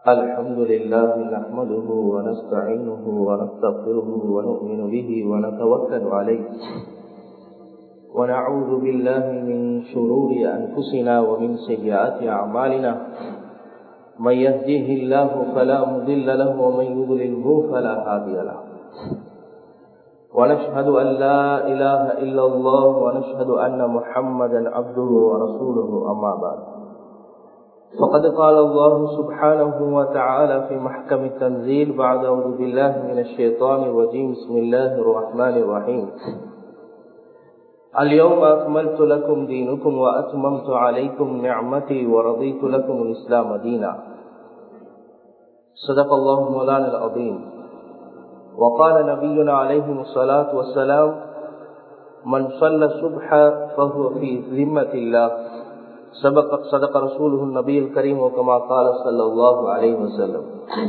الحمد لله نحمده ونستعينه ونستغفره ونؤمن به ونتوكل عليه ونعوذ بالله من شرور أنفسنا ومن سيئات أعمالنا من يهديه الله فلا مضل له ومن يضلله فلا هادي له ونشهد أن لا إله إلا الله ونشهد أن محمدا عبده ورسوله أما بعد فقد قال الله سبحانه وتعالى في محكم التنزيل بعد أعوذ بالله من الشيطان الرجيم بسم الله الرحمن الرحيم اليوم أكملت لكم دينكم وأتممت عليكم نعمتي ورضيت لكم الإسلام دينا صدق الله مولانا العظيم وقال نبينا عليه الصلاة والسلام من صلى الصبح فهو في ذمة الله سبق صدق رسوله النبي الكريم وكما قال صلى الله عليه وسلم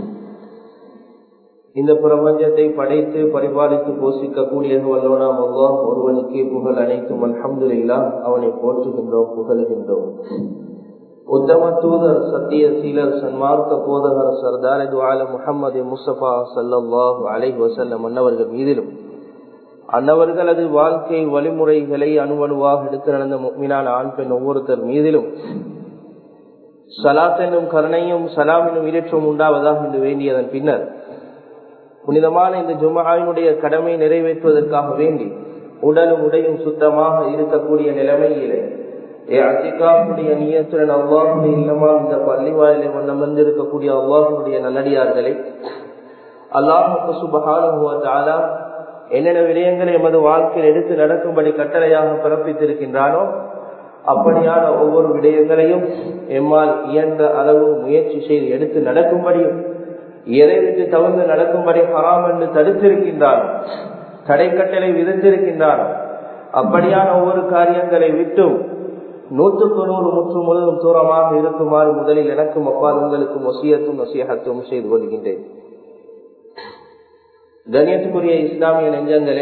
இந்த பிரபஞ்சத்தை படைத்து பரிபாலித்து போஷிக்கக்கூடிய வல்லோனாம் அல்லாஹ் ஒருவனுக்கே புகழ் அனைத்தும் அல்ஹம்துலில்லா அவனை போற்றுகின்றோம் புகழுகின்றோம் உத்தம தூதர் சத்திய சீலர் சன்மார்க்க போதகர் சர்தார் துவால முகமது முஸ்தபா சல்லாஹ் அலை வசல்லம் அன்னவர்கள் மீதிலும் அன்னவர்களது வாழ்க்கை வழிமுறைகளை அணுவணுவாக எடுத்து நடந்த மீனான ஆண் பெண் ஒவ்வொருத்தர் மீதிலும் சலாத் என்னும் கருணையும் சலாம் என்னும் ஈரற்றும் உண்டாவதாக என்று வேண்டியதன் பின்னர் புனிதமான இந்த ஜுமாவினுடைய கடமை நிறைவேற்றுவதற்காக வேண்டி உடலும் உடையும் சுத்தமாக இருக்கக்கூடிய நிலைமையிலே அத்திகாவுடைய நியத்துடன் அவ்வாஹுடைய இல்லமா இந்த பள்ளி வாயிலை அமர்ந்திருக்கக்கூடிய அவ்வாஹுடைய நல்லடியார்களை அல்லாஹு சுபகான என்னென்ன விடயங்களை எமது வாழ்க்கையில் எடுத்து நடக்கும்படி கட்டளையாக பிறப்பித்திருக்கின்றானோ அப்படியான ஒவ்வொரு விடயங்களையும் எம்மால் இயன்ற அளவு முயற்சி செய்து எடுத்து நடக்கும்படியும் எதை விட்டு தவிர்த்து நடக்கும்படி ஹராம் என்று தடுத்திருக்கின்றானோ தடை கட்டளை விதித்திருக்கின்றானோ அப்படியான ஒவ்வொரு காரியங்களை விட்டும் நூற்றுக்கு நூறு முற்று முழுவதும் தூரமாக இருக்குமாறு முதலில் எனக்கும் அப்பால் உங்களுக்கும் ஒசியத்தும் ஒசியகத்தும் செய்து கொள்கின்றேன் கண்ணியத்துக்குரிய இஸ்லாமிய நெஞ்சங்களே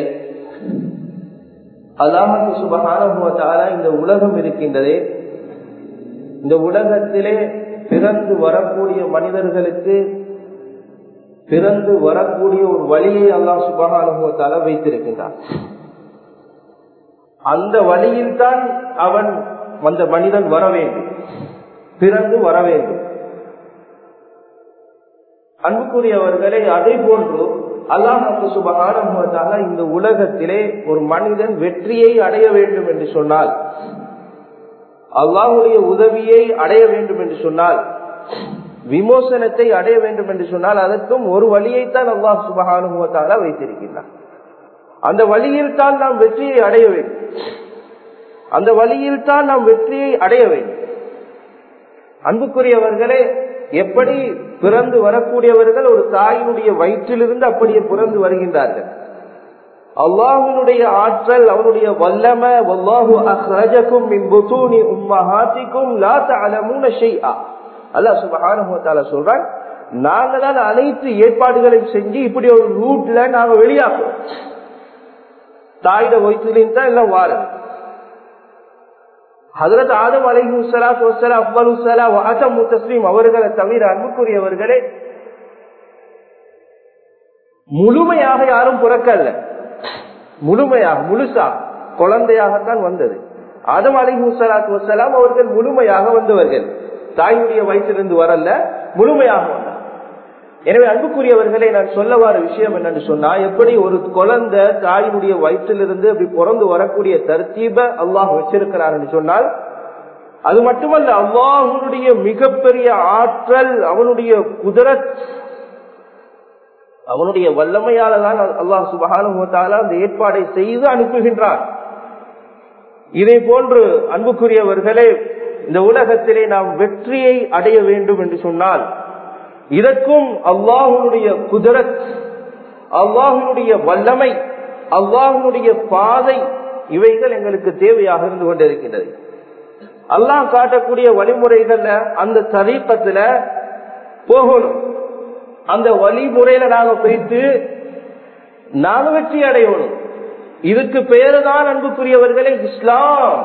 அல்லாஹு சுபகான இந்த உலகம் இருக்கின்றதே இந்த உலகத்திலே பிறந்து வரக்கூடிய மனிதர்களுக்கு பிறந்து வரக்கூடிய ஒரு வழியை அல்லாஹ் சுபகானுபவத்தால வைத்திருக்கின்றான் அந்த வழியில் தான் அவன் அந்த மனிதன் வர வேண்டும் பிறந்து வர வேண்டும் அன்புக்குரியவர்களை அதே போன்று அல்லாஹு சுபகான இந்த உலகத்திலே ஒரு மனிதன் வெற்றியை அடைய வேண்டும் என்று சொன்னால் அல்லாஹுடைய உதவியை அடைய வேண்டும் என்று சொன்னால் விமோசனத்தை அடைய வேண்டும் என்று சொன்னால் அதற்கும் ஒரு வழியைத்தான் அல்லாஹ் சுபகானுபவத்தால வைத்திருக்கின்றார் அந்த வழியில் தான் நாம் வெற்றியை அடைய வேண்டும் அந்த வழியில் தான் நாம் வெற்றியை அடைய வேண்டும் அன்புக்குரியவர்களே எப்படி பிறந்து வரக்கூடியவர்கள் ஒரு தாயினுடைய வயிற்றிலிருந்து அப்படியே பிறந்து வருகின்றார்கள் அல்லாஹுடைய ஆற்றல் அவனுடைய வல்லம வல்லாஹு அஹ்ரஜக்கும் மின் புதூனி உம்மஹாத்திக்கும் லா தஅலமூன ஷைஆ அல்லாஹ் சுப்ஹானஹு வ தஆலா சொல்றான் நாங்க தான் அனைத்து ஏற்பாடுகளையும் செஞ்சு இப்படி ஒரு ரூட்ல நாங்க வெளியாக்குறோம் தாயிட வயிற்றிலிருந்து தான் எல்லாம் வாரம் ஹதரத் ஆதம் அலைஹு சலாத் வசலா அஃபலு சலா வாசம் தஸ்லீம் அவர்களை தவிர அன்புக்குரியவர்களே முழுமையாக யாரும் பிறக்கல்ல முழுமையாக முழுசா குழந்தையாகத்தான் வந்தது ஆதம் அலைஹு சலாத் வசலாம் அவர்கள் முழுமையாக வந்தவர்கள் தாயுடைய வயிற்றிலிருந்து வரல முழுமையாக வந்தார் எனவே அன்புக்குரியவர்களை நான் சொல்ல வர விஷயம் என்னன்னு சொன்னா எப்படி ஒரு குழந்தை தாயினுடைய வயிற்றிலிருந்து அப்படி பிறந்து வரக்கூடிய தர்த்தீப அல்லாஹ் வச்சிருக்கிறார் சொன்னால் அது மட்டுமல்ல அல்லாஹனுடைய மிகப்பெரிய ஆற்றல் அவனுடைய குதிரத் அவனுடைய வல்லமையால தான் அல்லாஹ் சுபகானுபவத்தால அந்த ஏற்பாடை செய்து அனுப்புகின்றான் இதை போன்று அன்புக்குரியவர்களே இந்த உலகத்திலே நாம் வெற்றியை அடைய வேண்டும் என்று சொன்னால் இதற்கும் அல்லாஹுடைய குதிரத் அல்லாஹுடைய வல்லமை அல்லாஹுடைய பாதை இவைகள் எங்களுக்கு தேவையாக இருந்து கொண்டிருக்கின்றது அல்லாஹ் காட்டக்கூடிய வழிமுறைகள்ல அந்த தரீக்கத்துல போகணும் அந்த வழிமுறையில நாங்க போயிட்டு நாங்க வெற்றி அடையணும் இதுக்கு பேரு தான் அன்புக்குரியவர்களே இஸ்லாம்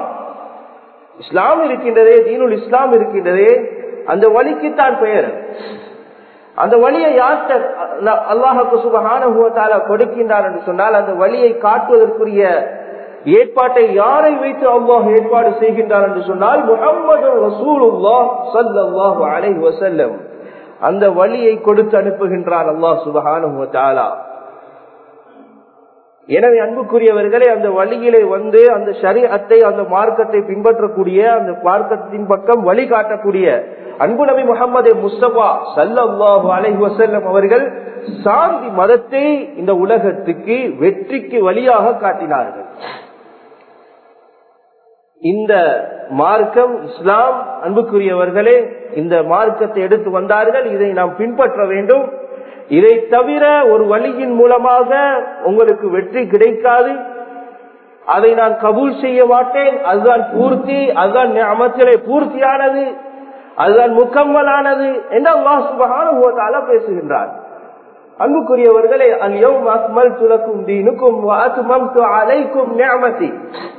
இஸ்லாம் இருக்கின்றதே தீனுல் இஸ்லாம் இருக்கின்றதே அந்த வழிக்குத்தான் பெயர் அந்த வழியை யார்கிட்ட அல்லாஹுக்கு சுபகான கொடுக்கின்றார் என்று சொன்னால் அந்த வழியை காட்டுவதற்குரிய ஏற்பாட்டை யாரை வைத்து அல்லாஹ் ஏற்பாடு செய்கின்றார் என்று சொன்னால் முகமது ரசூலுல்லாஹ் ஸல்லல்லாஹு அலைஹி வஸல்லம் அந்த வழியை கொடுத்து அனுப்புகின்றான் அல்லாஹ் சுபஹானஹு வ தஆலா எனவே அன்புக்குரியவர்களே அந்த வழியிலே வந்து அந்த ஷரீஅத்தை அந்த மார்க்கத்தை பின்பற்றக்கூடிய அந்த மார்க்கத்தின் பக்கம் வழிகாட்டக்கூடிய அன்பு நபி முகமது முஸ்தபா சல்லல்லாஹு அலைஹி வஸல்லம் அவர்கள் சாந்தி மதத்தை இந்த உலகத்துக்கு வெற்றிக்கு வழியாக காட்டினார்கள் இந்த மார்க்கம் இஸ்லாம் அன்புக்குரியவர்களே இந்த மார்க்கத்தை எடுத்து வந்தார்கள் இதை நாம் பின்பற்ற வேண்டும் இதை தவிர ஒரு வழியின் மூலமாக உங்களுக்கு வெற்றி கிடைக்காது அதை நான் கபூல் செய்ய மாட்டேன் அதுதான் பூர்த்தி அதுதான் அமர்ச்சிலே பூர்த்தியானது அதுதான் முக்கம்மலானது என்று அல்லாஹ் சுபகான பேசுகின்றார் அன்புக்குரியவர்களே அல்யோம் அக்மல் துலக்கும் தீனுக்கும் வாத்துமம் அலைக்கும் நியமதி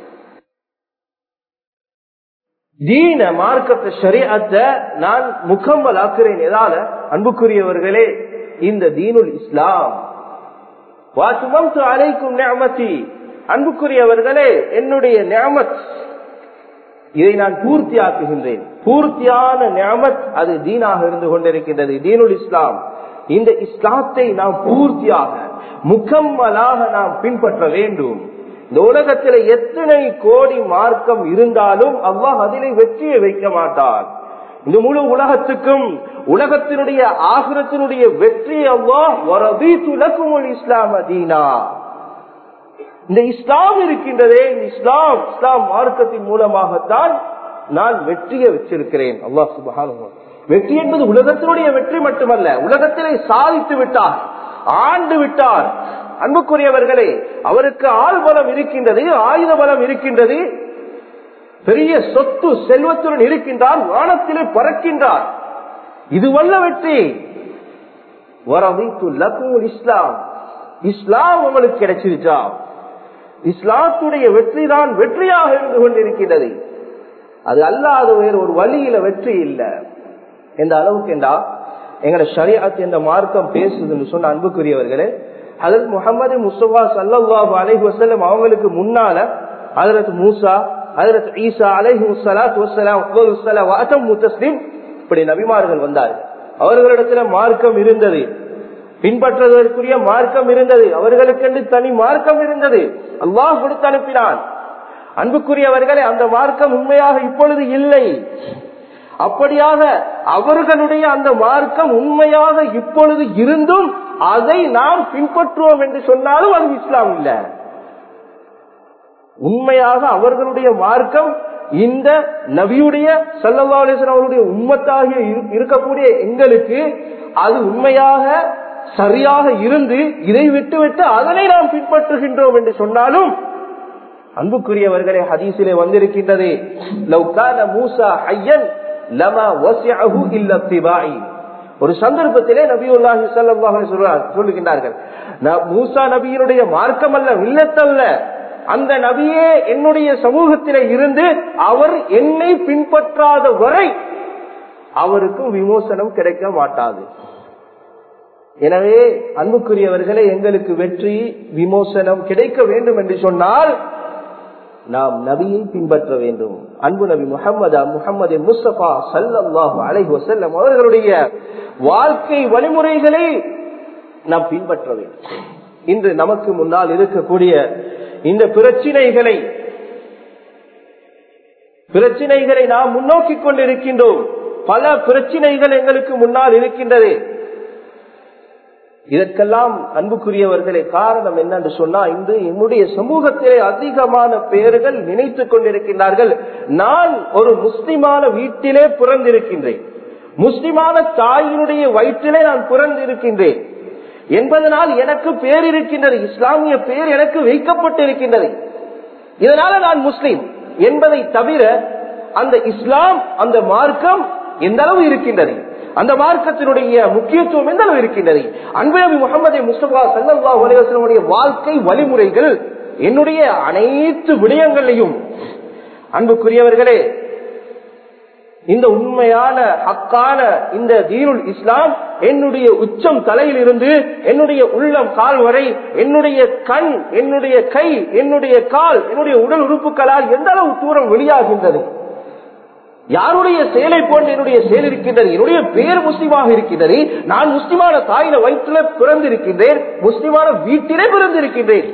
தீன மார்க்கத்தை ஷரியத்தை நான் முக்கம்மல் ஆக்குறேன் எதால அன்புக்குரியவர்களே இந்த தீனுல் இஸ்லாம் வாசுமம் அழைக்கும் நியமத்தி அன்புக்குரியவர்களே என்னுடைய நியமத் இதை நான் பூர்த்தி ஆக்குகின்றேன் பூர்த்தியான நியமத் அது தீனாக இருந்து கொண்டிருக்கின்றது தீனுல் இஸ்லாம் இந்த இஸ்லாத்தை நாம் பூர்த்தியாக முக்கம்மலாக நாம் பின்பற்ற வேண்டும் இந்த உலகத்தில் எத்தனை கோடி மார்க்கம் இருந்தாலும் அல்லாஹ் அதிலே வெற்றியை வைக்க மாட்டான் இந்த முழு உலகத்துக்கும் உலகத்தினுடைய ஆகிரத்தினுடைய வெற்றி அல்லாஹ் இஸ்லாம் அதீனா இந்த இஸ்லாம் இருக்கின்றதே இந்த இஸ்லாம் இஸ்லாம் மார்க்கத்தின் மூலமாகத்தான் நான் வெற்றியை வச்சிருக்கிறேன் அல்லாஹ் சுபஹான வெற்றி என்பது உலகத்தினுடைய வெற்றி மட்டுமல்ல உலகத்திலே சாதித்து விட்டார் ஆண்டு விட்டார் அன்புக்குரியவர்களே அவருக்கு ஆள் பலம் இருக்கின்றது ஆயுத பலம் இருக்கின்றது பெரிய சொத்து செல்வத்துடன் இருக்கின்றார் வானத்திலே பறக்கின்றார் இது வல்ல வெற்றி இஸ்லாம் இஸ்லாம் உங்களுக்கு கிடைச்சிருச்சா இஸ்லாத்துடைய வெற்றி தான் வெற்றியாக இருந்து கொண்டிருக்கின்றது அது அல்லாத வேறு ஒரு வழியில வெற்றி இல்லை எந்த அளவுக்கு என்றா எங்கட ஷரியாத் என்ற மார்க்கம் பேசுதுன்னு சொன்ன அன்புக்குரியவர்களே அதற்கு முகமது முஸ்தபா சல்லாஹு அலைஹி வசல்லம் அவங்களுக்கு முன்னால அதரத் மூசா அதரத் ஈசா அலைஹி வசலாம் முத்தஸ்லிம் இப்படி நபிமார்கள் வந்தார்கள் அவர்களிடத்துல மார்க்கம் இருந்தது பின்பற்றுவதற்குரிய மார்க்கம் இருந்தது அவர்களுக்கென்று தனி மார்க்கம் இருந்தது அல்லாஹ் கொடுத்து அனுப்பினான் அன்புக்குரியவர்களே அந்த மார்க்கம் உண்மையாக இப்பொழுது இல்லை அப்படியாக அவர்களுடைய அந்த மார்க்கம் உண்மையாக இப்பொழுது இருந்தும் அதை நாம் பின்பற்றுவோம் என்று சொன்னாலும் அது இஸ்லாம் இல்ல உண்மையாக அவர்களுடைய மார்க்கம் இந்த நபியுடைய சல்லவாலேசன் அவருடைய உண்மத்தாகிய இருக்கக்கூடிய எங்களுக்கு அது உண்மையாக சரியாக இருந்து இதை விட்டுவிட்டு அதனை நாம் பின்பற்றுகின்றோம் என்று சொன்னாலும் அன்புக்குரியவர்களே ஹதீசிலே வந்திருக்கின்றது மூசா ஐயன் லமா வசிஅஹு இல்ல திபாயி ஒரு சந்தர்ப்பத்திலே நபியுல்லாஹி ஸல்லல்லாஹு சொல்லுகின்றார்கள் மூசா நபியினுடைய மார்க்கம் அல்ல இல்லத்தல்ல அந்த நபியே என்னுடைய சமூகத்திலே இருந்து அவர் என்னை பின்பற்றாத வரை அவருக்கு விமோசனம் கிடைக்க மாட்டாது எனவே அன்புக்குரியவர்களே எங்களுக்கு வெற்றி விமோசனம் கிடைக்க வேண்டும் என்று சொன்னால் நாம் நபியை பின்பற்ற வேண்டும் அன்பு நபி முகமது முகமது முஸ்தபா சல்லாஹு அலைஹி வசல்லம் அவர்களுடைய வாழ்க்கை வழிமுறைகளை நாம் பின்பற்ற வேண்டும் இன்று நமக்கு முன்னால் இருக்கக்கூடிய இந்த பிரச்சினைகளை பிரச்சினைகளை நாம் முன்னோக்கி கொண்டிருக்கின்றோம் பல பிரச்சினைகள் எங்களுக்கு முன்னால் இருக்கின்றது இதற்கெல்லாம் அன்புக்குரியவர்களே காரணம் என்னன்னு சொன்னா இன்று என்னுடைய சமூகத்திலே அதிகமான பேர்கள் நினைத்துக் கொண்டிருக்கின்றார்கள் நான் ஒரு முஸ்லிமான வீட்டிலே பிறந்திருக்கின்றேன் முஸ்லிமான தாயினுடைய வயிற்றிலே நான் பிறந்திருக்கின்றேன் என்பதனால் எனக்கு பேர் இருக்கின்றது இஸ்லாமிய பேர் எனக்கு வைக்கப்பட்டிருக்கின்றது இதனால நான் முஸ்லிம் என்பதை தவிர அந்த இஸ்லாம் அந்த மார்க்கம் எந்த அளவு இருக்கின்றது அந்த மார்க்கத்தினுடைய முக்கியத்துவம் எந்த அளவு இருக்கின்றது அன்பு முகமது முஸ்தபா சல்லா உலகத்தினுடைய வாழ்க்கை வழிமுறைகள் என்னுடைய அனைத்து விடயங்களையும் அன்புக்குரியவர்களே இந்த உண்மையான ஹக்கான இந்த தீனுல் இஸ்லாம் என்னுடைய உச்சம் தலையில் இருந்து என்னுடைய உள்ளம் கால் வரை என்னுடைய கண் என்னுடைய கை என்னுடைய கால் என்னுடைய உடல் உறுப்புகளால் எந்த அளவு தூரம் வெளியாகின்றது யாருடைய செயலை போன்று என்னுடைய செயல் இருக்கின்றது என்னுடைய பேர் முஸ்லிமாக இருக்கின்றது நான் முஸ்லிமான தாயில வயிற்றுல பிறந்திருக்கின்றேன் முஸ்லிமான வீட்டிலே பிறந்திருக்கின்றேன்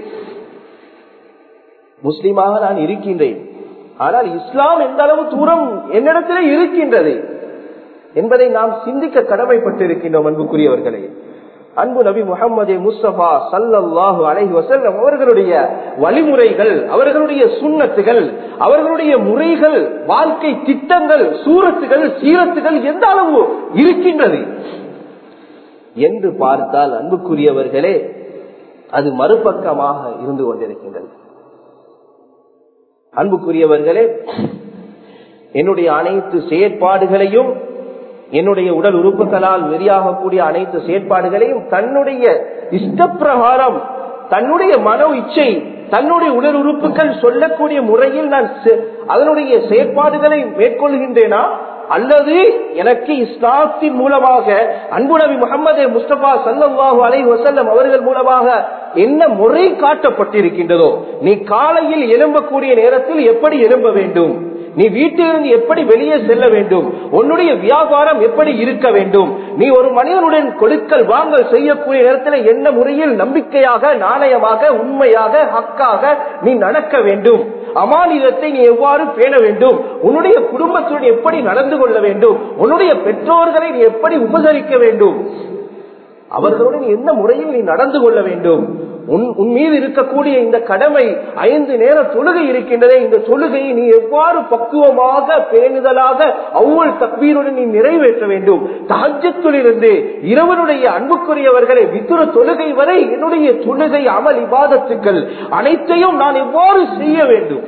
முஸ்லிமாக நான் இருக்கின்றேன் ஆனால் இஸ்லாம் எந்த அளவு தூரம் என்னிடத்திலே இருக்கின்றது என்பதை நாம் சிந்திக்க கடமைப்பட்டிருக்கின்றோம் அன்புக்குரியவர்களே அன்பு நபி முகமது முஸ்தபா சல்லாஹு அலஹி வசல்லம் அவர்களுடைய வழிமுறைகள் அவர்களுடைய சுண்ணத்துகள் அவர்களுடைய முறைகள் வாழ்க்கை திட்டங்கள் சூரத்துகள் சீரத்துகள் எந்த அளவு இருக்கின்றது என்று பார்த்தால் அன்புக்குரியவர்களே அது மறுபக்கமாக இருந்து கொண்டிருக்கின்றது அன்புக்குரியவர்களே என்னுடைய அனைத்து செயற்பாடுகளையும் என்னுடைய உடல் உறுப்புகளால் வெளியாகக்கூடிய அனைத்து செயற்பாடுகளையும் தன்னுடைய இஷ்டப்பிரகாரம் தன்னுடைய மன இச்சை தன்னுடைய உடல் உறுப்புகள் சொல்லக்கூடிய முறையில் நான் அதனுடைய செயற்பாடுகளை மேற்கொள்கின்றேனா அல்லது எனக்கு இஸ்லாத்தின் மூலமாக அன்பு நபி முகமது முஸ்தபா சல்லாஹூ அலை வசல்லம் அவர்கள் மூலமாக என்ன முறை காட்டப்பட்டிருக்கின்றதோ நீ காலையில் எழும்பக்கூடிய நேரத்தில் எப்படி எழும்ப வேண்டும் நீ வீட்டிலிருந்து எப்படி வெளியே செல்ல வேண்டும் உன்னுடைய வியாபாரம் எப்படி இருக்க வேண்டும் நீ ஒரு மனிதனுடன் கொடுக்கல் வாங்கல் செய்யக்கூடிய நேரத்தில் என்ன முறையில் நம்பிக்கையாக நாணயமாக உண்மையாக ஹக்காக நீ நடக்க வேண்டும் அமானிதத்தை நீ எவ்வாறு பேண வேண்டும் உன்னுடைய குடும்பத்துடன் எப்படி நடந்து கொள்ள வேண்டும் உன்னுடைய பெற்றோர்களை நீ எப்படி உபசரிக்க வேண்டும் அவர்களுடன் எந்த முறையில் நீ நடந்து கொள்ள வேண்டும் உன் மீது இருக்கக்கூடிய இந்த கடமை ஐந்து நேர தொழுகை இருக்கின்றதே இந்த தொழுகையை நீ எவ்வாறு பக்குவமாக பேணுதலாக அவ்வளவு தக்பீருடன் நீ நிறைவேற்ற வேண்டும் தாஜத்திலிருந்து இரவனுடைய அன்புக்குரியவர்களை வித்துர தொழுகை வரை என்னுடைய தொழுகை அமல் இபாதத்துக்கள் அனைத்தையும் நான் எவ்வாறு செய்ய வேண்டும்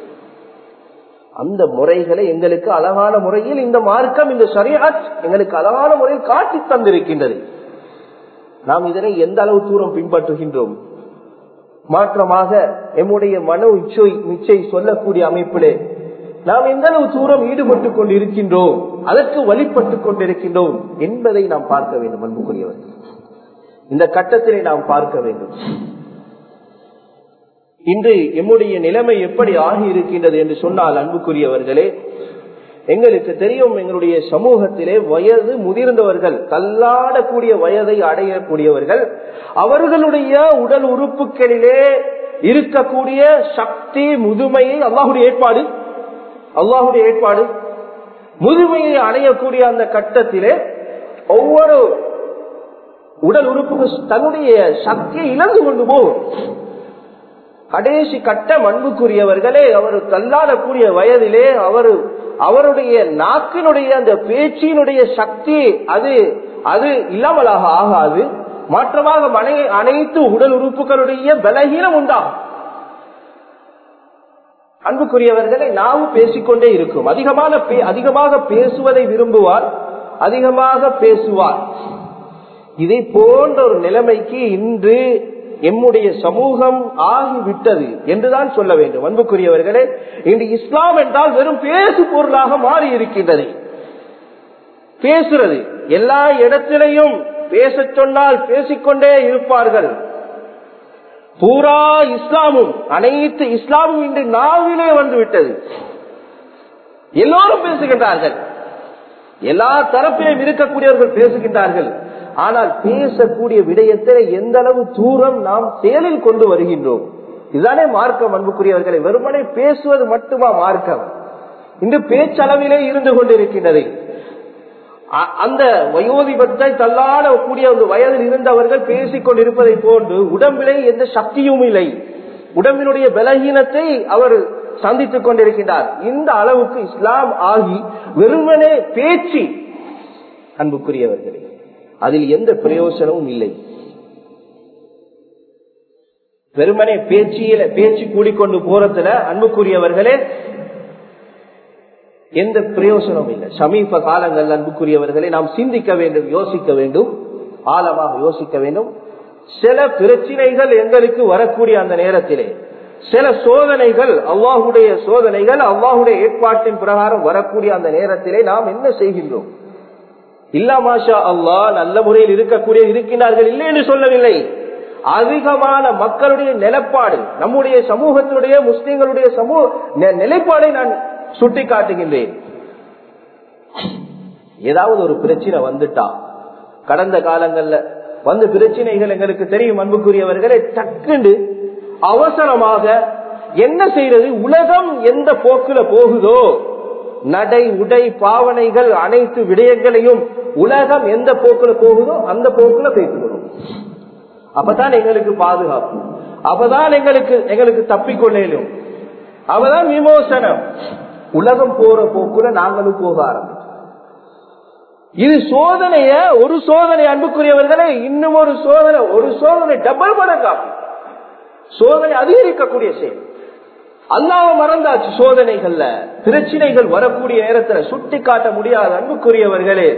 அந்த முறைகளை எங்களுக்கு அழகான முறையில் இந்த மார்க்கம் இந்த சரியாத் எங்களுக்கு அழகான முறையில் காட்டி தந்திருக்கின்றது நாம் இதனை எந்த அளவு தூரம் பின்பற்றுகின்றோம் மாற்றமாக எம்முடைய மன இச்சை இச்சை சொல்லக்கூடிய அமைப்பிலே நாம் எந்த அளவு தூரம் ஈடுபட்டுக் கொண்டு இருக்கின்றோம் அதற்கு வழிபட்டுக் கொண்டிருக்கின்றோம் என்பதை நாம் பார்க்க வேண்டும் அன்புக்குரியவர்கள் இந்த கட்டத்திலே நாம் பார்க்க வேண்டும் இன்று எம்முடைய நிலைமை எப்படி ஆகி இருக்கின்றது என்று சொன்னால் அன்புக்குரியவர்களே எங்களுக்கு தெரியும் எங்களுடைய சமூகத்திலே வயது முதிர்ந்தவர்கள் தள்ளாடக்கூடிய வயதை அடையக்கூடியவர்கள் அவர்களுடைய உடல் உறுப்புகளிலே இருக்கக்கூடிய சக்தி முதுமையை அல்லாஹுடைய ஏற்பாடு அல்லாஹுடைய ஏற்பாடு முதுமையை அடையக்கூடிய அந்த கட்டத்திலே ஒவ்வொரு உடல் உறுப்புகள் தன்னுடைய சக்தியை இழந்து கொண்டு போகும் கடைசி கட்ட மண்புக்குரியவர்களே அவர் தள்ளாடக்கூடிய வயதிலே அவர் அவருடைய நாக்கினுடைய அந்த பேச்சினுடைய சக்தி அது அது இல்லாமலாக ஆகாது மாற்றமாக மனை அனைத்து உடல் உறுப்புகளுடைய பலகீனம் உண்டாகும் அன்புக்குரியவர்களை நாமும் பேசிக்கொண்டே இருக்கும் அதிகமான அதிகமாக பேசுவதை விரும்புவார் அதிகமாக பேசுவார் இதை போன்ற ஒரு நிலைமைக்கு இன்று எம்முடைய சமூகம் ஆகிவிட்டது என்றுதான் சொல்ல வேண்டும் அன்புக்குரியவர்களே இன்று இஸ்லாம் என்றால் வெறும் பேசு பொருளாக மாறி இருக்கின்றது பேசுறது எல்லா இடத்திலையும் பேச சொன்னால் பேசிக்கொண்டே இருப்பார்கள் பூரா இஸ்லாமும் அனைத்து இஸ்லாமும் இன்று நாவிலே வந்து விட்டது எல்லோரும் பேசுகின்றார்கள் எல்லா தரப்பிலும் இருக்கக்கூடியவர்கள் பேசுகின்றார்கள் ஆனால் பேசக்கூடிய விடயத்தை எந்த அளவு தூரம் நாம் செயலில் கொண்டு வருகின்றோம் இதுதானே மார்க்கம் அன்புக்குரியவர்களை வெறுமனை பேசுவது மட்டுமா மார்க்கம் இன்று பேச்சளவிலே இருந்து கொண்டிருக்கின்றது அந்த வயோதிபத்தை தள்ளாடக்கூடிய ஒரு வயதில் இருந்தவர்கள் பேசிக் கொண்டிருப்பதை போன்று உடம்பிலே எந்த சக்தியும் இல்லை உடம்பினுடைய பலகீனத்தை அவர் சந்தித்துக் கொண்டிருக்கின்றார் இந்த அளவுக்கு இஸ்லாம் ஆகி வெறுமனே பேச்சு அன்புக்குரியவர்களே அதில் எந்த பிரயோசனமும் இல்லை வெறுமனே பேச்சியில பேச்சு கூடிக்கொண்டு போறதுல அன்புக்குரியவர்களே எந்த பிரயோசனமும் இல்லை சமீப காலங்கள் அன்புக்குரியவர்களை நாம் சிந்திக்க வேண்டும் யோசிக்க வேண்டும் ஆழமாக யோசிக்க வேண்டும் சில பிரச்சனைகள் எங்களுக்கு வரக்கூடிய அந்த நேரத்திலே சில சோதனைகள் அல்லாஹுடைய சோதனைகள் அல்லாஹுடைய ஏற்பாட்டின் பிரகாரம் வரக்கூடிய அந்த நேரத்திலே நாம் என்ன செய்கின்றோம் இல்லா மாஷா அல்லாஹ் நல்ல முறையில் இருக்கக்கூடிய இருக்கின்றார்கள் இல்லை என்று சொல்லவில்லை அதிகமான மக்களுடைய நிலப்பாடு நம்முடைய சமூகத்தினுடைய முஸ்லிம்களுடைய சமூக நி- நிலைப்பாடை நான் சுட்டி காட்டுகின்றேன் ஏதாவது ஒரு பிரச்சனை வந்துட்டா கடந்த காலங்கள்ல வந்த பிரச்சனைகள் எங்களுக்கு தெரியும் அன்புக்குரியவர்களே டக்குண்டு அவசரமாக என்ன செய்யறது உலகம் எந்த போக்குல போகுதோ நடை உடை பாவனைகள் அனைத்து விடயங்களையும் உலகம் எந்த போக்குல போகுதோ அந்த போக்குல பேசி வரும் அப்பதான் எங்களுக்கு பாதுகாப்பு அப்பதான் எங்களுக்கு எங்களுக்கு தப்பிக்கொள்ளும் அப்பதான் விமோசனம் உலகம் போற போக்குல நாங்களும் போக ஆரம்பிச்சோம் இது சோதனைய ஒரு சோதனை அன்புக்குரியவர்களே இன்னும் ஒரு சோதனை ஒரு சோதனை டபுள் மடங்காகும் சோதனை அதிகரிக்கக்கூடிய செயல் அல்லாம மறந்தாச்சு சோதனைகள்ல பிரச்சனைகள் வரக்கூடிய நேரத்துல சுட்டி காட்ட முடியாத அன்புக்குரியவர்களே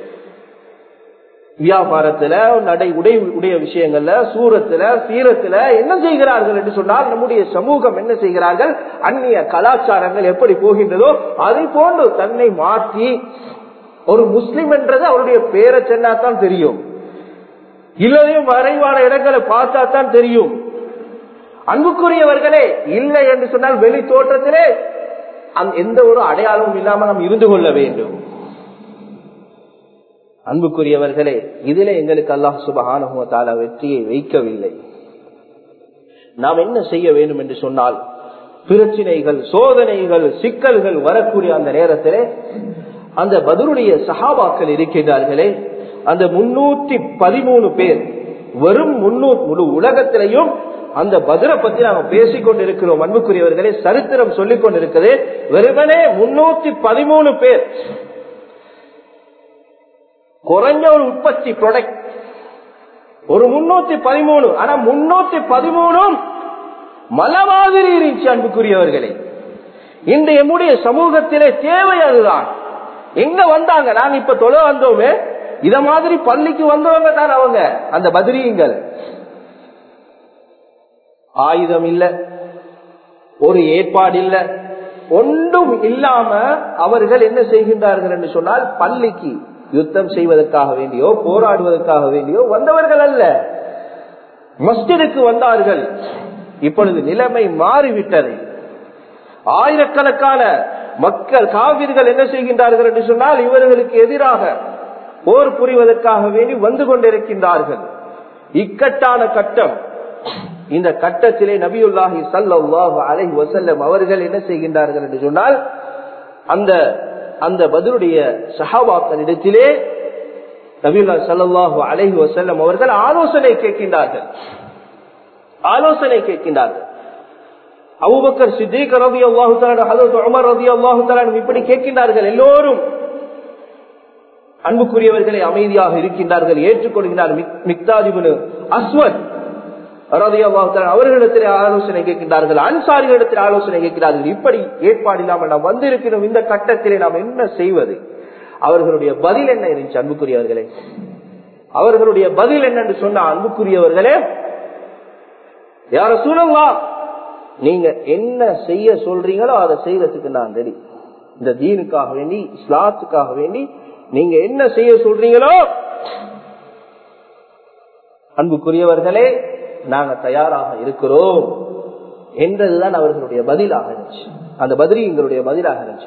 வியாபாரத்துல நடை உடை உடைய விஷயங்கள்ல சூரத்துல சீரத்துல என்ன செய்கிறார்கள் என்று சொன்னால் நம்முடைய சமூகம் என்ன செய்கிறார்கள் அந்நிய கலாச்சாரங்கள் எப்படி போகின்றதோ அதை போன்று தன்னை மாற்றி ஒரு முஸ்லிம் என்றது அவருடைய பேரை சொன்னாதான் தெரியும் இல்லையும் மறைவான இடங்களை பார்த்தா தான் தெரியும் அன்புக்குரியவர்களே இல்லை என்று சொன்னால் வெளி தோற்றத்திலே அந்த எந்த ஒரு அடையாளமும் இல்லாமல் நாம் இருந்து கொள்ள வேண்டும் அன்புக்குரியவர்களே இதிலே எங்களுக்கு அல்லாஹ் சுபஹானுவத்தால வெற்றியை வைக்கவில்லை நாம் என்ன செய்ய வேண்டும் என்று சொன்னால் பிரச்சனைகள் சோதனைகள் சிக்கல்கள் வரக்கூடிய அந்த நேரத்திலே அந்த பதிலுடைய சகாபாக்கள் இருக்கின்றார்களே அந்த முன்னூத்தி பதிமூணு பேர் வெறும் முன்னூறு முழு உலகத்திலையும் அந்த பதிரை பத்தி நாம பேசிக் கொண்டிருக்கிறோம் அன்புக்குரியவர்களே சரித்திரம் சொல்லிக் கொண்டிருக்கிறது வெறுமனே முன்னூத்தி பதிமூணு பேர் குறைஞ்ச ஒரு உற்பத்தி ப்ராடக்ட் ஒரு முன்னூத்தி பதிமூணு ஆனா முன்னூத்தி பதிமூணும் மலை மாதிரி இருந்துச்சு அன்புக்குரியவர்களே இந்த எம்முடைய சமூகத்திலே தேவை அதுதான் எங்க வந்தாங்க நாங்க இப்ப தொலை வந்தோமே இத மாதிரி பள்ளிக்கு வந்தவங்க தான் அவங்க அந்த பதிரியுங்கள் ஆயுதம் இல்ல ஒரு ஏற்பாடு இல்ல ஒன்றும் இல்லாம அவர்கள் என்ன செய்கின்றார்கள் என்று சொன்னால் பள்ளிக்கு யுத்தம் செய்வதற்காக வேண்டியோ போராடுவதற்காக வேண்டியோ வந்தவர்கள் அல்ல மஸ்ஜிதுக்கு வந்தார்கள் இப்பொழுது நிலைமை மாறிவிட்டது ஆயிரக்கணக்கான மக்கள் காவிர்கள் என்ன செய்கின்றார்கள் என்று சொன்னால் இவர்களுக்கு எதிராக போர் புரிவதற்காக வேண்டி வந்து கொண்டிருக்கின்றார்கள் இக்கட்டான கட்டம் இந்த கட்டத்திலே நபியுல்லாஹி சல்லாஹு அலைஹி வசல்லம் அவர்கள் என்ன செய்கின்றார்கள் என்று சொன்னால் அந்த அந்த பதிலுடைய சஹாபாக்களிடத்திலே நபியுல்லா சல்லாஹு அலைஹி வசல்லம் அவர்கள் ஆலோசனை கேட்கின்றார்கள் ஆலோசனை கேட்கின்றார்கள் அபுபக்கர் சித்திக் ரவி அல்லாஹு ஹலோத் உமர் ரவி அல்லாஹு இப்படி கேட்கின்றார்கள் எல்லோரும் அன்புக்குரியவர்களை அமைதியாக இருக்கின்றார்கள் ஏற்றுக்கொள்கிறார் மிக்தாதிபுனு அஸ்வத் அவர்களிடத்தில் ஆலோசனை கேட்கின்றார்கள் அன்சாரிகளிடத்தில் ஆலோசனை கேட்கிறார்கள் இப்படி ஏற்பாடு இல்லாமல் நாம் வந்திருக்கிறோம் இந்த கட்டத்திலே நாம் என்ன செய்வது அவர்களுடைய பதில் என்ன இருந்துச்சு அன்புக்குரியவர்களே அவர்களுடைய பதில் என்னன்னு சொன்ன அன்புக்குரியவர்களே யார சூழல்லா நீங்க என்ன செய்ய சொல்றீங்களோ அதை செய்யறதுக்கு நான் தெரியும் இந்த தீனுக்காக வேண்டி இஸ்லாத்துக்காக வேண்டி நீங்க என்ன செய்ய சொல்றீங்களோ அன்புக்குரியவர்களே நாங்க தயாராக இருக்கிறோம் என்றதுதான் அவர்களுடைய பதிலாக இருந்துச்சு அந்த பதிரி எங்களுடைய பதிலாக இருந்துச்சு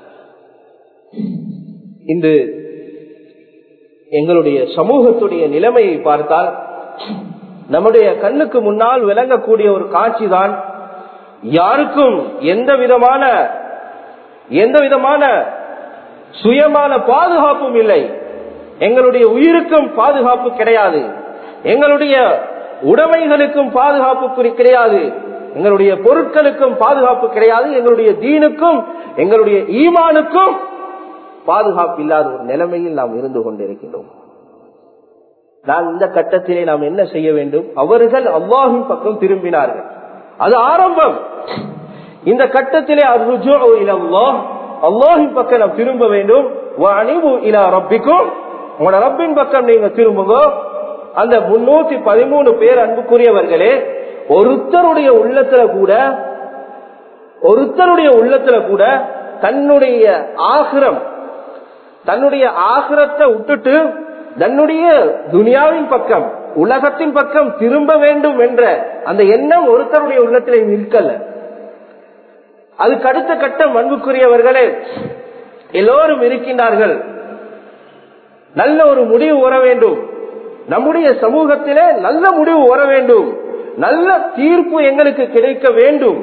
இன்று எங்களுடைய சமூகத்துடைய நிலைமையை பார்த்தால் நம்முடைய கண்ணுக்கு முன்னால் விளங்கக்கூடிய ஒரு காட்சி தான் யாருக்கும் எந்த விதமான எந்த விதமான சுயமான பாதுகாப்பும் இல்லை எங்களுடைய உயிருக்கும் பாதுகாப்பு கிடையாது எங்களுடைய உடைமைகளுக்கும் பாதுகாப்பு கிடையாது எங்களுடைய பொருட்களுக்கும் பாதுகாப்பு கிடையாது எங்களுடைய தீனுக்கும் எங்களுடைய ஈமானுக்கும் பாதுகாப்பு இல்லாத ஒரு நிலைமையில் நாம் இருந்து கொண்டிருக்கின்றோம் நான் இந்த கட்டத்திலே நாம் என்ன செய்ய வேண்டும் அவர்கள் அல்லாஹின் பக்கம் திரும்பினார்கள் அது ஆரம்பம் இந்த கட்டத்திலே அல்லாஹின் பக்கம் நாம் திரும்ப வேண்டும் ரப்பிக்கும் உங்களோட ரப்பின் பக்கம் நீங்க திரும்புங்க அந்த முன்னூத்தி பதிமூணு பேர் அன்புக்குரியவர்களே ஒருத்தருடைய உள்ளத்துல கூட ஒருத்தருடைய உள்ளத்துல கூட தன்னுடைய ஆகிரம் தன்னுடைய ஆகிரத்தை விட்டுட்டு தன்னுடைய துனியாவின் பக்கம் உலகத்தின் பக்கம் திரும்ப வேண்டும் என்ற அந்த எண்ணம் ஒருத்தருடைய உள்ளத்திலே இருக்கல அதுக்கு அடுத்த கட்டம் அன்புக்குரியவர்களே எல்லோரும் இருக்கின்றார்கள் நல்ல ஒரு முடிவு வர வேண்டும் நம்முடைய சமூகத்திலே நல்ல முடிவு வர வேண்டும் நல்ல தீர்ப்பு எங்களுக்கு கிடைக்க வேண்டும்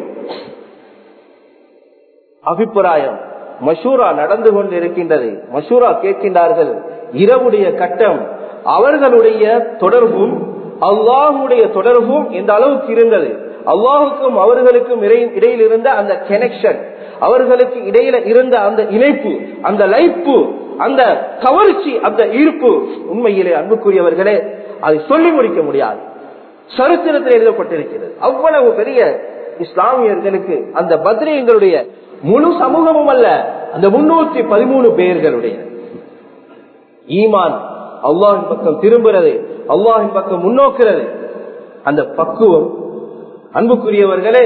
அபிப்பிராயம் மஷூரா நடந்து கொண்டு இருக்கின்றது மஷூரா கேட்கின்றார்கள் இரவுடைய கட்டம் அவர்களுடைய தொடர்பும் அல்லாஹுடைய தொடர்பும் இந்த அளவுக்கு இருந்தது அல்லாஹுக்கும் அவர்களுக்கும் இடையில் இருந்த அந்த கனெக்ஷன் அவர்களுக்கு இடையில இருந்த அந்த இணைப்பு அந்த லைப்பு அந்த கவர்ச்சி அந்த ஈர்ப்பு உண்மையிலே அன்புக்குரியவர்களே அதை சொல்லி முடிக்க முடியாது சரித்திரத்தில் எழுதப்பட்டிருக்கிறது அவ்வளவு பெரிய இஸ்லாமியர்களுக்கு அந்த பத்ரீங்களுடைய முழு சமூகமும் அல்ல அந்த முன்னூத்தி பதிமூணு பேர்களுடைய ஈமான் அல்லாஹின் பக்கம் திரும்புறது அல்லாஹின் பக்கம் முன்னோக்குறது அந்த பக்குவம் அன்புக்குரியவர்களே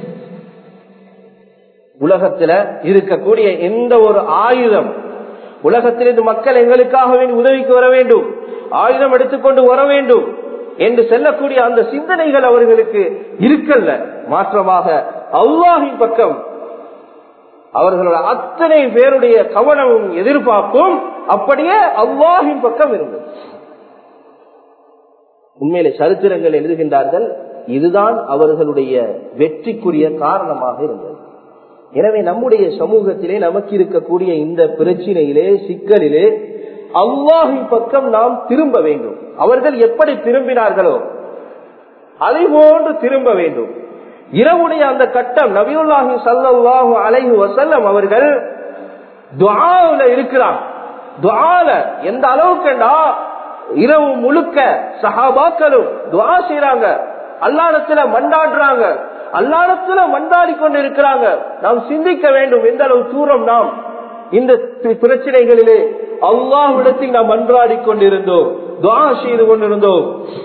உலகத்துல இருக்கக்கூடிய எந்த ஒரு ஆயுதம் உலகத்திலிருந்து மக்கள் எங்களுக்காக வேண்டி உதவிக்கு வர வேண்டும் ஆயுதம் எடுத்துக்கொண்டு வர வேண்டும் என்று செல்லக்கூடிய அந்த சிந்தனைகள் அவர்களுக்கு இருக்கல்ல மாற்றமாக அல்லாஹின் பக்கம் அவர்களோட அத்தனை பேருடைய கவனமும் எதிர்பார்ப்பும் அப்படியே அல்லாஹின் பக்கம் இருந்தது உண்மையிலே சரித்திரங்கள் எழுதுகின்றார்கள் இதுதான் அவர்களுடைய வெற்றிக்குரிய காரணமாக இருந்தது எனவே நம்முடைய சமூகத்திலே நமக்கு இருக்கக்கூடிய இந்த பிரச்சனையிலே சிக்கலிலே அல்லாஹின் பக்கம் நாம் திரும்ப வேண்டும் அவர்கள் எப்படி திரும்பினார்களோ அதை போன்று திரும்ப வேண்டும் இரவுடைய அந்த கட்டம் நபியுல்லாஹி சல்லாஹு அலைஹு வசல்லம் அவர்கள் துவாவுல இருக்கிறார் துவால எந்த அளவுக்குண்டா இரவு முழுக்க சஹாபாக்களும் துவா செய்யறாங்க அல்லாடத்துல மண்டாடுறாங்க அல்லாடத்துல மண்டாடி கொண்டு இருக்கிறாங்க நாம் சிந்திக்க வேண்டும் எந்த அளவு தூரம் நாம் இந்த பிரச்சனைகளிலே அல்லாஹ்விடத்தில் நாம் மன்றாடி கொண்டிருந்தோம் துவா செய்து கொண்டிருந்தோம்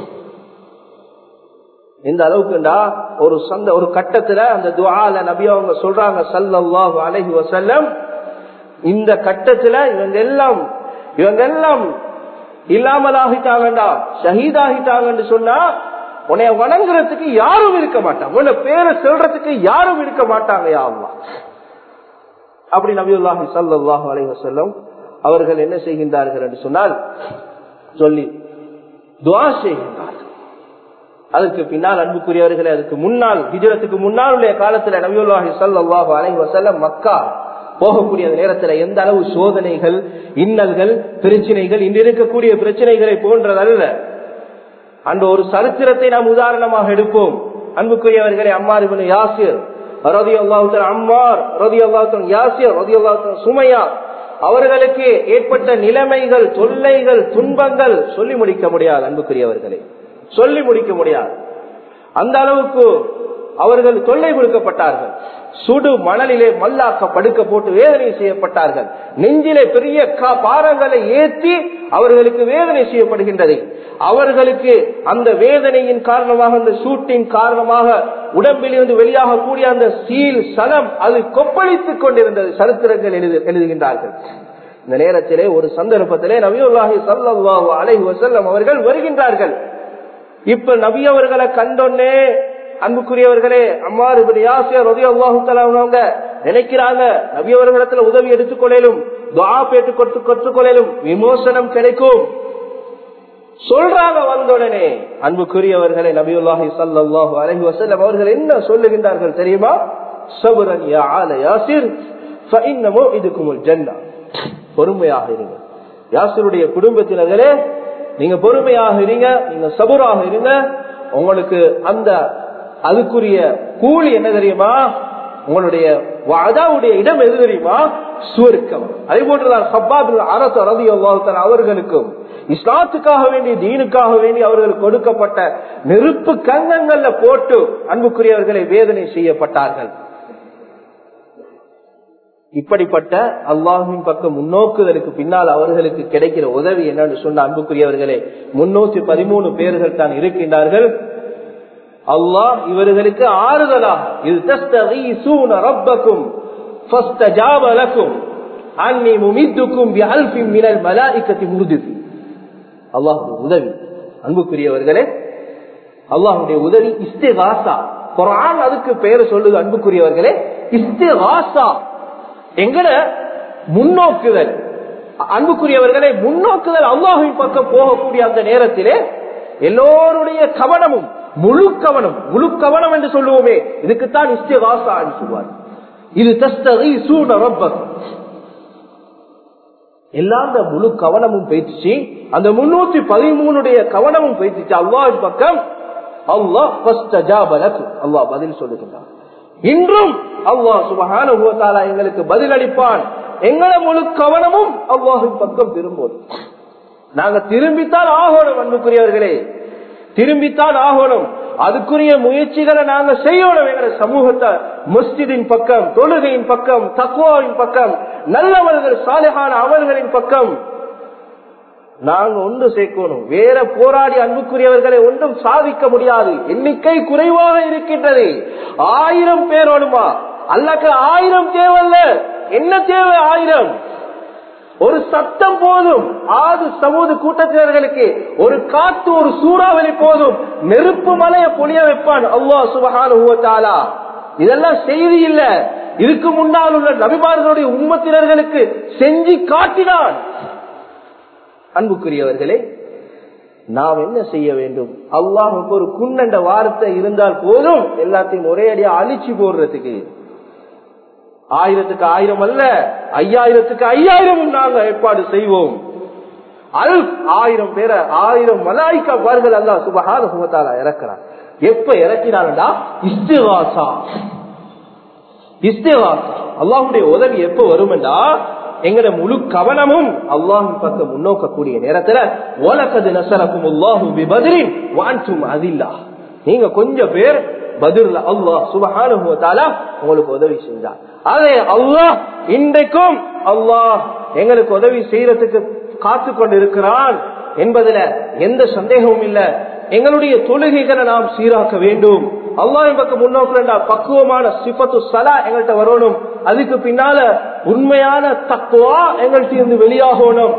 இந்த அளவுக்குண்டா ஒரு சந்த ஒரு கட்டத்துல அந்த துவால நபி அவங்க சொல்றாங்க சல்லாஹு அலஹி வசல்லம் இந்த கட்டத்துல இவங்க எல்லாம் இவங்க எல்லாம் இல்லாமல் ஆகிட்டாங்கண்டா ஷஹீத் ஆகிட்டாங்கன்னு சொன்னா உன்னைய வணங்குறதுக்கு யாரும் இருக்க மாட்டாங்க உன்னை பேரை சொல்றதுக்கு யாரும் இருக்க மாட்டாங்க யாவா அப்படி நபியுல்லாஹி சல்லாஹு அலஹி வசல்லம் அவர்கள் என்ன செய்கின்றார்கள் என்று சொன்னால் சொல்லி துவா செய்கின்றார்கள் அதற்கு பின்னால் அன்புக்குரியவர்களே அதுக்கு முன்னால் ஹிஜரத்துக்கு முன்னால் உள்ள காலத்துல நபியுல்லாஹி சல்லாஹு அலைஹி வசல்லம் மக்கா போகக்கூடிய நேரத்தில் எந்த அளவு சோதனைகள் இன்னல்கள் பிரச்சனைகள் இன்று இருக்கக்கூடிய பிரச்சனைகளை போன்றதல்ல அந்த ஒரு சரித்திரத்தை நாம் உதாரணமாக எடுப்போம் அன்புக்குரியவர்களே அம்மார் இவனு யாசிர் ரதி அல்லாஹுத்தன் அம்மார் ரதி அல்லாஹுத்தன் யாசிர் ரதி அல்லாஹுத்தன் சுமையா அவர்களுக்கு ஏற்பட்ட நிலைமைகள் தொல்லைகள் துன்பங்கள் சொல்லி முடிக்க முடியாது அன்புக்குரியவர்களே சொல்லி முடிக்க முடியாது அந்த அளவுக்கு அவர்கள் தொல்லை கொடுக்கப்பட்டார்கள் சுடு மணலிலே மல்லாக்க படுக்க போட்டு வேதனை செய்யப்பட்டார்கள் நெஞ்சிலே பெரிய பாரங்களை ஏற்றி அவர்களுக்கு வேதனை செய்யப்படுகின்றது அவர்களுக்கு அந்த வேதனையின் காரணமாக அந்த சூட்டின் காரணமாக உடம்பிலிருந்து வெளியாகக்கூடிய அந்த சீல் சலம் அது கொப்பளித்துக் கொண்டிருந்தது சரித்திரங்கள் எழுது எழுதுகின்றார்கள் இந்த நேரத்திலே ஒரு சந்தர்ப்பத்திலே நபியுல்லாஹி சல்லாஹு அலைஹி வசல்லம் அவர்கள் வருகின்றார்கள் இப்ப நபி அவர்களை கண்டோன்னே அன்புக்குரியவர்களே அம்மாறு அல்லாஹு நினைக்கிறாங்க நபி அவர்களிடத்துல உதவி எடுத்துக்கொள்ளும் துவா பேட்டு கொடுத்து கற்றுக்கொள்ளும் விமோசனம் கிடைக்கும் சொல்றாங்க வந்தவுடனே அன்புக்குரியவர்களே நபியுல்லாஹி சல்லாஹு அலஹி வசல்லம் அவர்கள் என்ன சொல்லுகின்றார்கள் தெரியுமா சபுரன் யா ஆல யாசிர் ஃபஇன்னமோ இதுக்கும் ஜன்னா பொறுமையாக இருங்க யாசிருடைய குடும்பத்தினர்களே நீங்க பொறுமையாக இருங்க நீங்க சபுராக இருங்க உங்களுக்கு அந்த அதுக்குரிய கூலி என்ன தெரியுமா உங்களுடைய அதாவுடைய இடம் எது தெரியுமா சுவர்க்கம் அதே போன்றுதான் சப்பாபில் அரசு அரதி அவர்களுக்கும் இஸ்லாத்துக்காக வேண்டி தீனுக்காக வேண்டி அவர்களுக்கு கொடுக்கப்பட்ட நெருப்பு கங்கங்கள்ல போட்டு அன்புக்குரியவர்களை வேதனை செய்யப்பட்டார்கள் இப்படிப்பட்ட அல்லாஹின் பக்கம் முன்னோக்குதலுக்கு பின்னால் அவர்களுக்கு கிடைக்கிற உதவி என்னன்னு சொன்ன அன்புக்குரியவர்களே முன்னூத்தி பதிமூணு பேர்கள் தான் இருக்கின்றார்கள் அல்லாஹ் இவர்களுக்கு ஆறுதலாக இது தஸ்தகீசூன ரப்பக்கும் ஃபஸ்தஜாப லக்கும் அன்னி முமித்துக்கும் பிஅல்ஃபின் மினல் மலாயிகத்தி முர்திஃபி அல்லாஹ்வுடைய உதவி அன்புக்குரியவர்களே அல்லாஹ்வுடைய உதவி இஸ்திகாசா குர்ஆன் அதுக்கு பெயர் சொல்லுது அன்புக்குரியவர்களே இஸ்திகாசா எங்கட முன்னோக்குதல் அன்புக்குரியவர்களை முன்னோக்குதல் அல்லாஹின் பக்கம் போகக்கூடிய அந்த நேரத்திலே எல்லோருடைய கவனமும் முழு கவனம் முழு கவனம் என்று சொல்லுவோமே இதுக்குத்தான் இஸ்திகாசா என்று சொல்வார் இது தஸ்தகி சூன ரப்பக்கும் எல்லாம் அந்த முழு கவனமும் பேச்சு அந்த முன்னூத்தி பதிமூணுடைய கவனமும் பேச்சு அல்லாஹ் பக்கம் அல்லாஹ் அல்லாஹ் பதில் சொல்லுகின்றான் இன்றும் அல்லாஹ் சுபகான எங்களுக்கு பதில் அளிப்பான் எங்களை முழு கவனமும் அல்லாஹின் பக்கம் திரும்பும் நாங்க திரும்பித்தான் ஆகணும் அன்புக்குரியவர்களே திரும்பித்தான் ஆகணும் அதுக்குரிய முயற்சிகளை நாங்க செய்யணும் எங்க சமூகத்தை மஸ்ஜிதின் பக்கம் தொழுகையின் பக்கம் தக்குவாவின் பக்கம் நல்லவர்கள் சாலைகான அமல்களின் பக்கம் நாங்க ஒன்று சேர்க்கணும் வேற போராடி அன்புக்குரியவர்களை ஒன்றும் சாதிக்க முடியாது எண்ணிக்கை குறைவாக இருக்கின்றது ஆயிரம் பேரோடுமா அல்லக்க ஆயிரம் தேவையில்ல என்ன தேவை ஆயிரம் ஒரு சத்தம் போதும் ஆறு சமூக கூட்டத்தினர்களுக்கு ஒரு காத்து ஒரு சூறாவளி போதும் நெருப்பு மலைய பொழிய வைப்பான் அல்லா சுபகான இதெல்லாம் செய்தி இல்ல இதுக்கு முன்னால் உள்ள நபிமார்களுடைய உண்மத்தினர்களுக்கு செஞ்சு காட்டினான் அன்புக்குரியவர்களே நாம் என்ன செய்ய வேண்டும் அல்லாஹுக்கு ஒரு குன்னண்ட வார்த்தை இருந்தால் போதும் எல்லாத்தையும் ஒரே அடியா அழிச்சு போடுறதுக்கு ஆயிரத்துக்கு ஆயிரம் அல்ல ஐயாயிரத்துக்கு ஐயாயிரமும் நாங்க ஏற்பாடு செய்வோம் அல் ஆயிரம் பேரை ஆயிரம் மலாய்க்கா பார்கள் அல்லா சுபகாத சுகத்தால இறக்கிறார் எப்ப இறக்கினான்டா இஸ்திவாசா இஸ்திவாசா அல்லாஹுடைய உதவி எப்ப வருமெண்டா எங்கட முழு கவனமும் அல்லாஹின் பக்கம் முன்னோக்கக்கூடிய நேரத்துல ஓலக்கது நசரக்கும் அல்லாஹு பதிரின் வாஞ்சும் அதில்லா நீங்க கொஞ்சம் பேர் பதில் அல்லாஹ் சுபகானுபவத்தால உங்களுக்கு உதவி செஞ்சார் அதே அல்லாஹ் இன்றைக்கும் அல்லாஹ் எங்களுக்கு உதவி செய்யறதுக்கு காத்து கொண்டு இருக்கிறான் என்பதுல எந்த சந்தேகமும் இல்ல எங்களுடைய தொழுகைகளை நாம் சீராக்க வேண்டும் அல்லாஹின் பக்கம் முன்னோக்கு பக்குவமான சிபத்து சலா எங்கள்கிட்ட வரணும் அதுக்கு பின்னால உண்மையான தக்குவா எங்கள்கிட்ட இருந்து வெளியாகணும்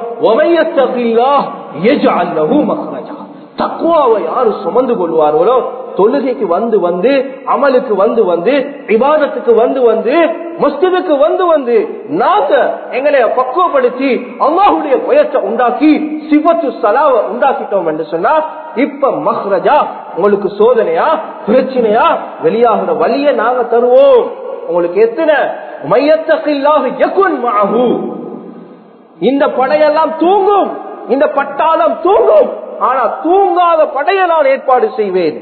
தக்குவாவை யாரு சுமந்து கொள்வார்களோ தொழுகைக்கு வந்து வந்து அமலுக்கு வந்து வந்து விவாதத்துக்கு வந்து வந்து மஸ்திதுக்கு வந்து வந்து நாங்க எங்களை பக்குவப்படுத்தி அல்லாஹுடைய பயத்தை உண்டாக்கி சிவத்து சலாவை உண்டாக்கிட்டோம் என்று சொன்னா இப்ப மஹ்ரஜா உங்களுக்கு சோதனையா பிரச்சனையா வெளியாகிற வழிய நாங்க தருவோம் உங்களுக்கு எத்தனை மையத்தக்கில்லாக எக்குன் மாகு இந்த படையெல்லாம் தூங்கும் இந்த பட்டாளம் தூங்கும் ஆனா தூங்காத படையை நான் ஏற்பாடு செய்வேன்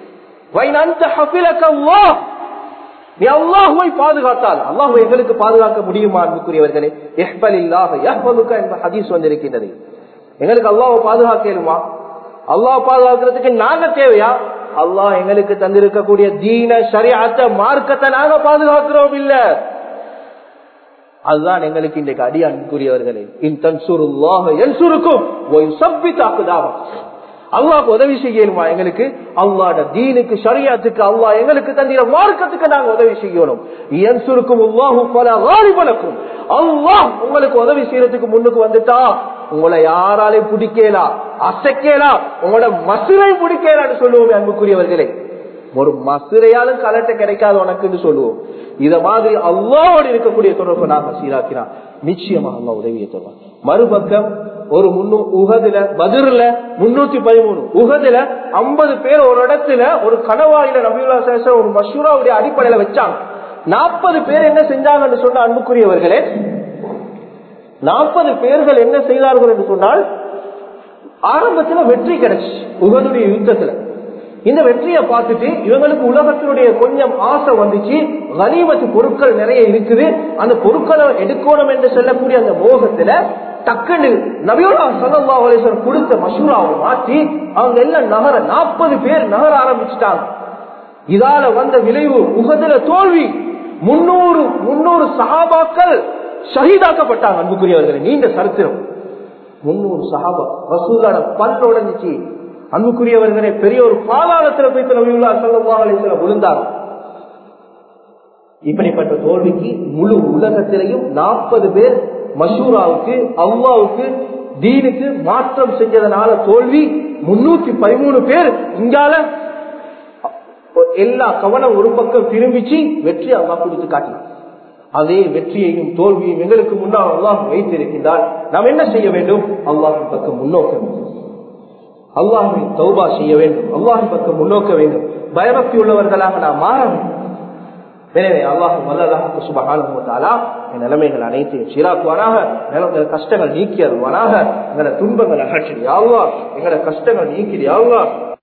நீ அல்லாஹுவை பாதுகாத்தால் அல்லாஹுவை எங்களுக்கு பாதுகாக்க முடியுமா அன்புக்குரியவர்களே எஹ்பல் இல்லாஹ் என்ற ஹதீஸ் வந்திருக்கின்றது எங்களுக்கு அல்லாஹை பாதுகாக்கலுமா அல்லாஹ் பாதுகாக்கிறதுக்கு நாங்க தேவையா அல்லாஹ் எங்களுக்கு தந்திருக்கக்கூடிய தீன சரியாத்த மார்க்கத்தை நாங்க பாதுகாக்கிறோம் இல்ல அதுதான் எங்களுக்கு இன்றைக்கு அடி அன்புக்குரியவர்களே இன் தன்சுருல்லாஹ என் சுருக்கும் சப்பி தாக்குதாவா அல்லாஹ் உதவி செய்யணுமா எங்களுக்கு அல்லாட தீனுக்கு சரியாத்துக்கு அல்லாஹ் எங்களுக்கு தந்திர மார்க்கத்துக்கு நாங்க உதவி செய்யணும் என் சுருக்கும் அல்லாஹு பல வாலிபனுக்கும் அல்லாஹ் உங்களுக்கு உதவி செய்யறதுக்கு முன்னுக்கு வந்துட்டா உங்களை யாராலையும் பிடிக்கலாம் அசைக்கலாம் உங்களோட மசுரை பிடிக்கலான்னு சொல்லுவோம் அன்புக்குரியவர்களே ஒரு மசுரையாலும் கலட்ட கிடைக்காது உனக்குன்னு சொல்லுவோம் இத மாதிரி அல்லாவோடு இருக்கக்கூடிய தொடர்பு நாங்க சீராக்கினான் நிச்சயமா அல்லா உதவியை தருவான் மறுபக்கம் ஒரு முன்னூ உகதுல பதிர்ல முன்னூத்தி பதிமூணு உகதுல ஐம்பது பேர் ஒரு இடத்துல ஒரு கனவாயில நபியுல்லா சேஷ ஒரு மஷூராவுடைய அடிப்படையில வச்சாங்க நாற்பது பேர் என்ன செஞ்சாங்கன்னு சொன்ன அன்புக்குரியவர்களே நாற்பது பேர்கள் என்ன செய்தார்கள் என்று சொன்னால் ஆரம்பத்துல வெற்றி கிடைச்சு உகதுடைய யுத்தத்துல இந்த வெற்றியை பார்த்துட்டு இவங்களுக்கு உலகத்தினுடைய கொஞ்சம் ஆசை வந்துச்சு கனிமத்து பொருட்கள் நிறைய இருக்குது அந்த பொருட்களை எடுக்கணும் என்று சொல்லக்கூடிய அந்த மோகத்துல டக்குன்னு நபியோலா சல்லா அலிஸ்வர் கொடுத்த மசூராவை மாற்றி அவங்க எல்லாம் நகர நாற்பது பேர் நகர ஆரம்பிச்சுட்டாங்க இதால வந்த விளைவு உகதுல தோல்வி முன்னூறு முன்னூறு சகாபாக்கள் ஷஹீதாக்கப்பட்டாங்க அன்புக்குரியவர்கள் நீண்ட சரித்திரம் முன்னூறு சகாபா ரசூலோட பல் உடஞ்சிச்சு அன்புக்குரியவர்களே பெரிய ஒரு பாதாளத்தில் போய் நபியுல்லா சல்லா அலிஸ்லாம் விழுந்தாங்க இப்படிப்பட்ட தோல்விக்கு முழு உலகத்திலையும் நாற்பது பேர் மஷூராவுக்கு அல்லாவுக்கு தீனுக்கு மாற்றம் செஞ்சதனால தோல்வி முன்னூத்தி பதிமூணு பேர் இங்கால எல்லா கவனம் ஒரு பக்கம் திரும்பிச்சு வெற்றி அல்லா கொடுத்து காட்டினார் அதே வெற்றியையும் தோல்வியும் எங்களுக்கு முன்னால் அல்லாஹ் வைத்திருக்கின்றால் நாம் என்ன செய்ய வேண்டும் அல்லாஹின் பக்கம் முன்னோக்க வேண்டும் அல்லாஹின் தௌபா செய்ய வேண்டும் அல்லாஹின் பக்கம் முன்னோக்க வேண்டும் பயபக்தி உள்ளவர்களாக நாம் மாற வேண்டும் எனவே அல்லாஹ் வல்லதாக சுபகாலா என் நிலைமைகள் அனைத்தையும் சீராக்குவானாக எங்களோட கஷ்டங்கள் நீக்கி அருவானாக எங்களோட துன்பங்கள் அகற்றி யாவா எங்களோட கஷ்டங்கள் நீக்கி யாவா